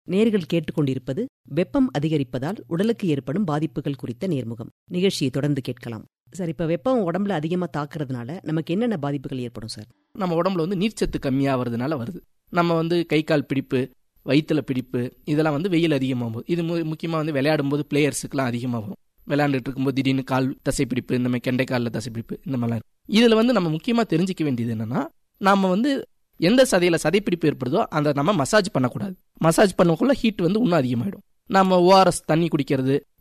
நேர்கள் கேட்டுக்கொண்டிருப்பது வெப்பம் அதிகரிப்பதால் உடலுக்கு ஏற்படும் பாதிப்புகள் குறித்த நேர்முகம் நிகழ்ச்சியை தொடர்ந்து கேட்கலாம் சார் இப்ப வெப்பம் உடம்புல அதிகமா தாக்குறதுனால நமக்கு என்னென்ன பாதிப்புகள் ஏற்படும் சார் நம்ம உடம்புல வந்து நீர்ச்சத்து கம்மியாகிறதுனால வருது நம்ம வந்து கை கால் பிடிப்பு வயிற்றுல பிடிப்பு இதெல்லாம் வந்து வெயில் அதிகமாகும் போது இது மு- முக்கியமா வந்து விளையாடும் போது பிளேயர்ஸுக்குலாம் அதிகமாக வரும் விளையாண்டுட்டு இருக்கும்போது திடீர்னு கால் தசைப்பிடிப்பு இந்த மாதிரி கெண்டை காலில் தசைப்பிடிப்பு இந்த மாதிரிலாம் இருக்கும் இதில் வந்து நம்ம முக்கியமாக தெரிஞ்சுக்க வேண்டியது என்னன்னா நாம வந்து எந்த சதையில சதைப்பிடிப்பு ஏற்படுதோ அந்த நம்ம மசாஜ் பண்ணக்கூடாது மசாஜ் பண்ணக்குள்ள ஹீட் வந்து இன்னும் அதிகமாயிடும் நம்ம ஓஆர்எஸ் தண்ணி குடிக்கிறது